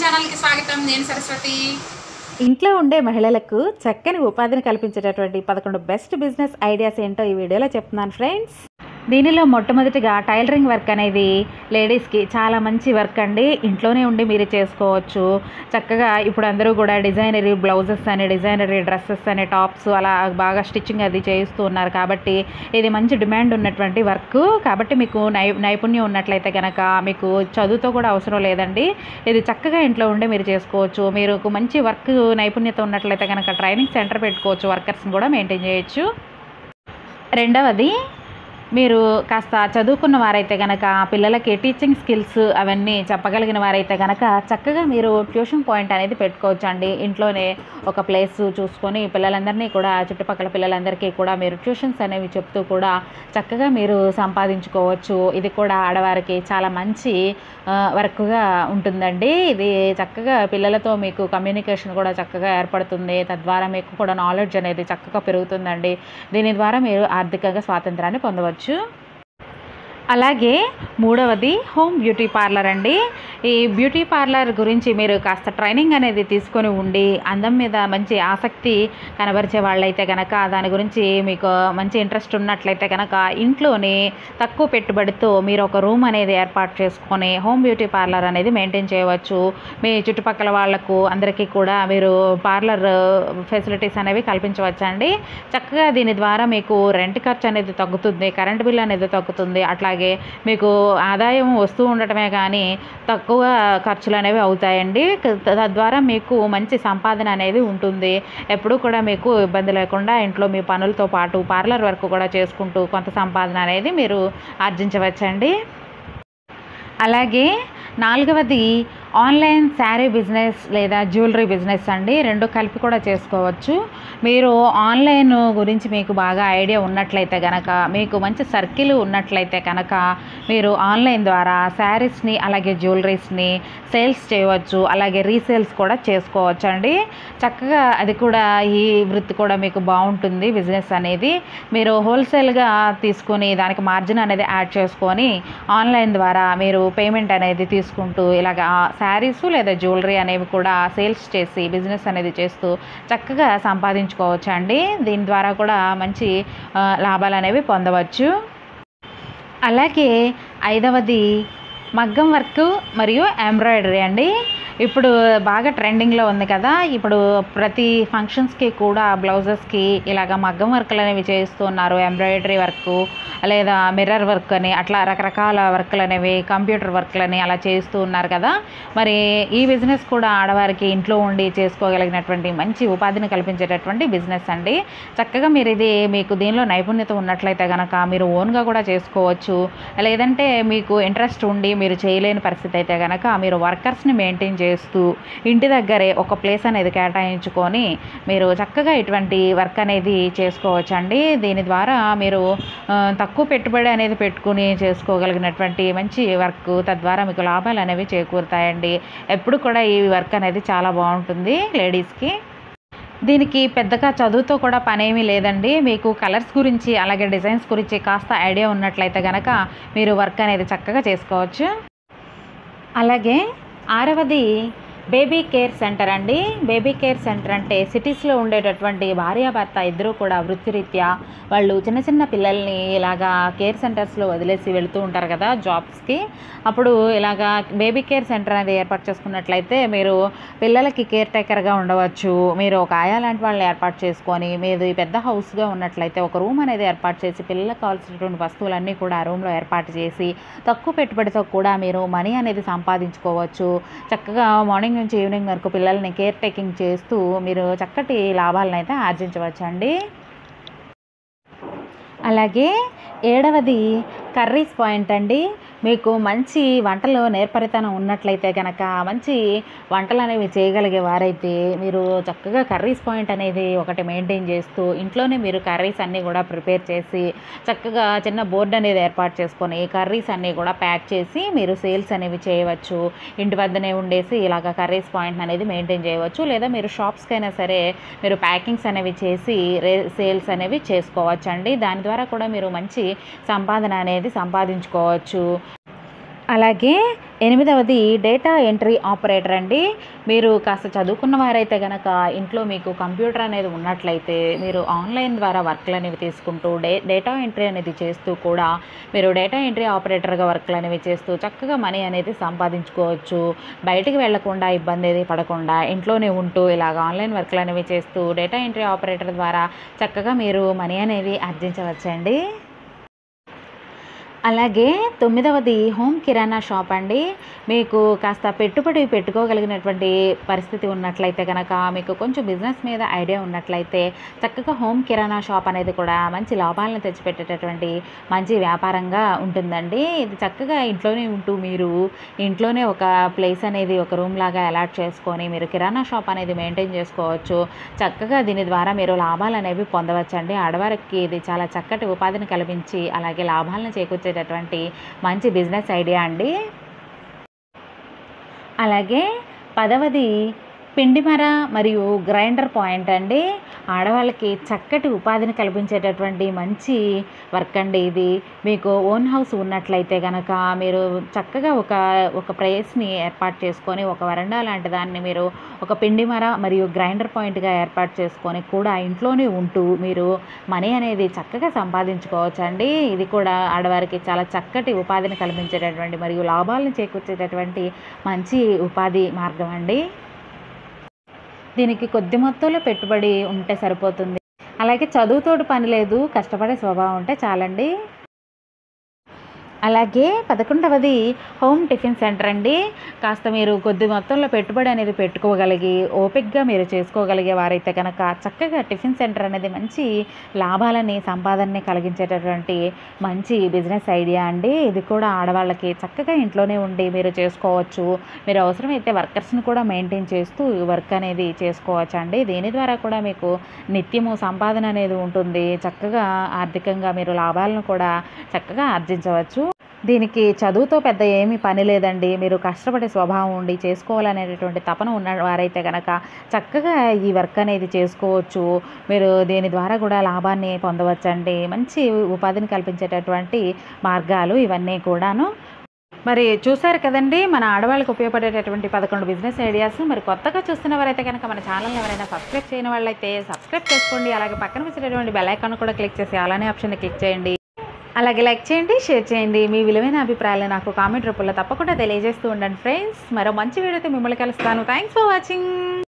ఛానల్కి స్వాగతం నేను సరస్వతి ఇంట్లో ఉండే మహిళలకు చక్కని ఉపాధిని కల్పించేటటువంటి పదకొండు బెస్ట్ బిజినెస్ ఐడియాస్ ఏంటో ఈ వీడియోలో చెప్తున్నాను ఫ్రెండ్స్ దీనిలో మొట్టమొదటిగా టైలరింగ్ వర్క్ అనేది లేడీస్కి చాలా మంచి వర్క్ అండి ఇంట్లోనే ఉండి మీరు చేసుకోవచ్చు చక్కగా ఇప్పుడు అందరూ కూడా డిజైనరీ బ్లౌజెస్ అని డిజైనరీ డ్రెస్సెస్ అని టాప్స్ అలా బాగా స్టిచ్చింగ్ అది చేస్తూ ఉన్నారు కాబట్టి ఇది మంచి డిమాండ్ ఉన్నటువంటి వర్క్ కాబట్టి మీకు నై నైపుణ్యం ఉన్నట్లయితే కనుక మీకు చదువుతో కూడా అవసరం లేదండి ఇది చక్కగా ఇంట్లో ఉండే మీరు చేసుకోవచ్చు మీరు ఒక మంచి వర్క్ నైపుణ్యత ఉన్నట్లయితే కనుక ట్రైనింగ్ సెంటర్ పెట్టుకోవచ్చు వర్కర్స్ని కూడా మెయింటైన్ చేయొచ్చు రెండవది మీరు కాస్త చదువుకున్న వారైతే కనుక పిల్లలకి టీచింగ్ స్కిల్స్ అవన్నీ చెప్పగలిగిన వారైతే కనుక చక్కగా మీరు ట్యూషన్ పాయింట్ అనేది పెట్టుకోవచ్చు అండి ఇంట్లోనే ఒక ప్లేస్ చూసుకొని పిల్లలందరినీ కూడా చుట్టుపక్కల పిల్లలందరికీ కూడా మీరు ట్యూషన్స్ అనేవి చెప్తూ కూడా చక్కగా మీరు సంపాదించుకోవచ్చు ఇది కూడా ఆడవారికి చాలా మంచి ఆ, వర్క్గా ఉంటుందండి ఇది చక్కగా పిల్లలతో మీకు కమ్యూనికేషన్ కూడా చక్కగా ఏర్పడుతుంది తద్వారా మీకు కూడా నాలెడ్జ్ అనేది చక్కగా పెరుగుతుందండి దీని ద్వారా మీరు ఆర్థికంగా స్వాతంత్రాన్ని పొందవచ్చు అలాగే మూడవది హోమ్ బ్యూటీ పార్లర్ అండి ఈ బ్యూటీ పార్లర్ గురించి మీరు కాస్త ట్రైనింగ్ అనేది తీసుకొని ఉండి అందం మీద మంచి ఆసక్తి కనబరిచే వాళ్ళైతే కనుక దాని గురించి మీకు మంచి ఇంట్రెస్ట్ ఉన్నట్లయితే కనుక ఇంట్లోనే తక్కువ పెట్టుబడితో మీరు ఒక రూమ్ అనేది ఏర్పాటు చేసుకొని హోమ్ బ్యూటీ పార్లర్ అనేది మెయింటైన్ చేయవచ్చు మీ చుట్టుపక్కల వాళ్లకు అందరికీ కూడా మీరు పార్లర్ ఫెసిలిటీస్ అనేవి కల్పించవచ్చండి చక్కగా దీని ద్వారా మీకు రెంట్ ఖర్చు అనేది తగ్గుతుంది కరెంట్ బిల్ అనేది తగ్గుతుంది అట్లాగే మీకు ఆదాయం వస్తూ ఉండటమే కానీ తక్కువ ఖర్చులు అనేవి అవుతాయండి క- తద్వారా మీకు మంచి సంపాదన అనేది ఉంటుంది ఎప్పుడూ కూడా మీకు ఇబ్బంది లేకుండా ఇంట్లో మీ పనులతో పాటు పార్లర్ వర్క్ కూడా చేసుకుంటూ కొంత సంపాదన అనేది మీరు ఆర్జించవచ్చండి అలాగే నాలుగవది ఆన్లైన్ శారీ బిజినెస్ లేదా జ్యువెలరీ బిజినెస్ అండి రెండు కలిపి కూడా చేసుకోవచ్చు మీరు ఆన్లైన్ గురించి మీకు బాగా ఐడియా ఉన్నట్లయితే కనుక మీకు మంచి సర్కిల్ ఉన్నట్లయితే కనుక మీరు ఆన్లైన్ ద్వారా శారీస్ని అలాగే జ్యువెలరీస్ని సేల్స్ చేయవచ్చు అలాగే రీసేల్స్ కూడా చేసుకోవచ్చు అండి చక్కగా అది కూడా ఈ వృత్తి కూడా మీకు బాగుంటుంది బిజినెస్ అనేది మీరు హోల్సేల్గా తీసుకొని దానికి మార్జిన్ అనేది యాడ్ చేసుకొని ఆన్లైన్ ద్వారా మీరు పేమెంట్ అనేది తీసుకుంటూ ఇలాగ శారీస్ లేదా జ్యువెలరీ అనేవి కూడా సేల్స్ చేసి బిజినెస్ అనేది చేస్తూ చక్కగా సంపాదించుకోవచ్చు అండి దీని ద్వారా కూడా మంచి ఆ, లాభాలు అనేవి పొందవచ్చు అలాగే ఐదవది మగ్గం వర్క్ మరియు ఎంబ్రాయిడరీ అండి ఇప్పుడు బాగా ట్రెండింగ్లో ఉంది కదా ఇప్పుడు ప్రతి ఫంక్షన్స్కి కూడా బ్లౌజెస్కి ఇలాగ మగ్గం వర్క్లు అనేవి చేస్తున్నారు ఎంబ్రాయిడరీ వర్క్ లేదా మిర్రర్ వర్క్ అని అట్లా రకరకాల వర్క్లు అనేవి కంప్యూటర్ వర్క్లు అని అలా చేస్తూ ఉన్నారు కదా మరి ఈ బిజినెస్ కూడా ఆడవారికి ఇంట్లో ఉండి చేసుకోగలిగినటువంటి మంచి ఉపాధిని కల్పించేటటువంటి బిజినెస్ అండి చక్కగా మీరు ఇది మీకు దీనిలో నైపుణ్యత ఉన్నట్లయితే కనుక మీరు ఓన్గా కూడా చేసుకోవచ్చు లేదంటే మీకు ఇంట్రెస్ట్ ఉండి మీరు చేయలేని పరిస్థితి అయితే కనుక మీరు వర్కర్స్ని మెయింటైన్ చేస్తూ ఇంటి దగ్గరే ఒక ప్లేస్ అనేది కేటాయించుకొని మీరు చక్కగా ఇటువంటి వర్క్ అనేది చేసుకోవచ్చు అండి దీని ద్వారా మీరు ఆ, తక్కువ పెట్టుబడి అనేది పెట్టుకుని చేసుకోగలిగినటువంటి మంచి వర్క్ తద్వారా మీకు లాభాలు అనేవి చేకూరుతాయండి ఎప్పుడు కూడా ఈ వర్క్ అనేది చాలా బాగుంటుంది లేడీస్కి దీనికి పెద్దగా చదువుతో కూడా పనేమీ లేదండి మీకు కలర్స్ గురించి అలాగే డిజైన్స్ గురించి కాస్త ఐడియా ఉన్నట్లయితే కనుక మీరు వర్క్ అనేది చక్కగా చేసుకోవచ్చు అలాగే ఆరవది బేబీ కేర్ సెంటర్ అండి బేబీ కేర్ సెంటర్ అంటే సిటీస్లో ఉండేటటువంటి భార్యాభర్త ఇద్దరూ కూడా వృత్తిరీత్యా వాళ్ళు చిన్న చిన్న పిల్లల్ని ఇలాగా కేర్ సెంటర్స్లో వదిలేసి వెళుతూ ఉంటారు కదా జాబ్స్కి అప్పుడు ఇలాగా బేబీ కేర్ సెంటర్ అనేది ఏర్పాటు చేసుకున్నట్లయితే మీరు పిల్లలకి కేర్ టేకర్గా ఉండవచ్చు మీరు ఒక ఆయా లాంటి వాళ్ళని ఏర్పాటు చేసుకొని మీరు ఈ పెద్ద హౌస్గా ఉన్నట్లయితే ఒక రూమ్ అనేది ఏర్పాటు చేసి పిల్లలకు కావాల్సినటువంటి వస్తువులన్నీ కూడా ఆ రూమ్లో ఏర్పాటు చేసి తక్కువ పెట్టుబడితో కూడా మీరు మనీ అనేది సంపాదించుకోవచ్చు చక్కగా మార్నింగ్ నుంచి ఈవినింగ్ వరకు పిల్లల్ని కేర్ టేకింగ్ చేస్తూ మీరు చక్కటి లాభాలను అయితే ఆర్జించవచ్చు అండి అలాగే ఏడవది కర్రీస్ పాయింట్ అండి మీకు మంచి వంటలో నేర్పరితనం ఉన్నట్లయితే కనుక మంచి వంటలు అనేవి చేయగలిగే వారైతే మీరు చక్కగా కర్రీస్ పాయింట్ అనేది ఒకటి మెయింటైన్ చేస్తూ ఇంట్లోనే మీరు కర్రీస్ అన్నీ కూడా ప్రిపేర్ చేసి చక్కగా చిన్న బోర్డు అనేది ఏర్పాటు చేసుకొని కర్రీస్ అన్నీ కూడా ప్యాక్ చేసి మీరు సేల్స్ అనేవి చేయవచ్చు ఇంటి వద్దనే ఉండేసి ఇలాగ కర్రీస్ పాయింట్ అనేది మెయింటైన్ చేయవచ్చు లేదా మీరు షాప్స్కైనా సరే మీరు ప్యాకింగ్స్ అనేవి చేసి రే సేల్స్ అనేవి చేసుకోవచ్చు అండి దాని ద్వారా కూడా మీరు మంచి సంపాదన అనేది సంపాదించుకోవచ్చు అలాగే ఎనిమిదవది డేటా ఎంట్రీ ఆపరేటర్ అండి మీరు కాస్త చదువుకున్న వారైతే కనుక ఇంట్లో మీకు కంప్యూటర్ అనేది ఉన్నట్లయితే మీరు ఆన్లైన్ ద్వారా వర్క్లు అనేవి తీసుకుంటూ డే డేటా ఎంట్రీ అనేది చేస్తూ కూడా మీరు డేటా ఎంట్రీ ఆపరేటర్గా వర్క్లు అనేవి చేస్తూ చక్కగా మనీ అనేది సంపాదించుకోవచ్చు బయటికి వెళ్లకుండా ఇబ్బంది ఏది పడకుండా ఇంట్లోనే ఉంటూ ఇలాగ ఆన్లైన్ వర్క్లు అనేవి చేస్తూ డేటా ఎంట్రీ ఆపరేటర్ ద్వారా చక్కగా మీరు మనీ అనేది ఆర్జించవచ్చండి అలాగే తొమ్మిదవది హోమ్ కిరాణా షాప్ అండి మీకు కాస్త పెట్టుబడి పెట్టుకోగలిగినటువంటి పరిస్థితి ఉన్నట్లయితే కనుక మీకు కొంచెం బిజినెస్ మీద ఐడియా ఉన్నట్లయితే చక్కగా హోమ్ కిరాణా షాప్ అనేది కూడా మంచి లాభాలను తెచ్చిపెట్టేటటువంటి మంచి వ్యాపారంగా ఉంటుందండి ఇది చక్కగా ఇంట్లోనే ఉంటూ మీరు ఇంట్లోనే ఒక ప్లేస్ అనేది ఒక రూమ్ లాగా అలాట్ చేసుకొని మీరు కిరాణా షాప్ అనేది మెయింటైన్ చేసుకోవచ్చు చక్కగా దీని ద్వారా మీరు లాభాలు అనేవి పొందవచ్చండి ఆడవారికి ఇది చాలా చక్కటి ఉపాధిని కల్పించి అలాగే లాభాలను చేకూర్చేటటువంటి మంచి బిజినెస్ ఐడియా అండి అలాగే పదవది పిండిమర మరియు గ్రైండర్ పాయింట్ అండి ఆడవాళ్ళకి చక్కటి ఉపాధిని కల్పించేటటువంటి మంచి వర్క్ అండి ఇది మీకు ఓన్ హౌస్ ఉన్నట్లయితే కనుక మీరు చక్కగా ఒక ఒక ప్లేస్ని ఏర్పాటు చేసుకొని ఒక వరండా లాంటి దాన్ని మీరు ఒక పిండిమర మరియు గ్రైండర్ పాయింట్గా ఏర్పాటు చేసుకొని కూడా ఇంట్లోనే ఉంటూ మీరు మనీ అనేది చక్కగా సంపాదించుకోవచ్చు అండి ఇది కూడా ఆడవారికి చాలా చక్కటి ఉపాధిని కల్పించేటటువంటి మరియు లాభాలను చేకూర్చేటటువంటి మంచి ఉపాధి మార్గం అండి దీనికి కొద్ది మొత్తంలో పెట్టుబడి ఉంటే సరిపోతుంది అలాగే చదువుతోటి పని లేదు కష్టపడే స్వభావం ఉంటే చాలండి అలాగే పదకొండవది హోమ్ టిఫిన్ సెంటర్ అండి కాస్త మీరు కొద్ది మొత్తంలో పెట్టుబడి అనేది పెట్టుకోగలిగి ఓపిక్గా మీరు చేసుకోగలిగే వారైతే కనుక చక్కగా టిఫిన్ సెంటర్ అనేది మంచి లాభాలని సంపాదనని కలిగించేటటువంటి మంచి బిజినెస్ ఐడియా అండి ఇది కూడా ఆడవాళ్ళకి చక్కగా ఇంట్లోనే ఉండి మీరు చేసుకోవచ్చు మీరు అవసరమైతే వర్కర్స్ని కూడా మెయింటైన్ చేస్తూ ఈ వర్క్ అనేది చేసుకోవచ్చు అండి దీని ద్వారా కూడా మీకు నిత్యము సంపాదన అనేది ఉంటుంది చక్కగా ఆర్థికంగా మీరు లాభాలను కూడా చక్కగా ఆర్జించవచ్చు దీనికి చదువుతో పెద్ద ఏమీ పని లేదండి మీరు కష్టపడే స్వభావం ఉండి చేసుకోవాలనేటటువంటి తపన ఉన్న వారైతే కనుక చక్కగా ఈ వర్క్ అనేది చేసుకోవచ్చు మీరు దీని ద్వారా కూడా లాభాన్ని పొందవచ్చండి మంచి ఉపాధిని కల్పించేటటువంటి మార్గాలు ఇవన్నీ కూడాను మరి చూసారు కదండి మన ఆడవాళ్ళకి ఉపయోగపడేటటువంటి పదకొండు బిజినెస్ ఐడియాస్ మరి కొత్తగా చూస్తున్న వారైతే కనుక మన ఛానల్ ఎవరైనా సబ్స్క్రైబ్ చేయని వాళ్ళైతే సబ్స్క్రైబ్ చేసుకోండి అలాగే పక్కన వచ్చేటటువంటి బెల్ ఐకాన్ కూడా క్లిక్ చేసి అలానే ఆప్షన్ క్లిక్ చేయండి అలాగే లైక్ చేయండి షేర్ చేయండి మీ విలువైన అభిప్రాయాలు నాకు కామెంట్ రూపంలో తప్పకుండా తెలియజేస్తూ ఉండండి ఫ్రెండ్స్ మరో మంచి వీడియోతో మిమ్మల్ని కలుస్తాను థ్యాంక్స్ ఫర్ వాచింగ్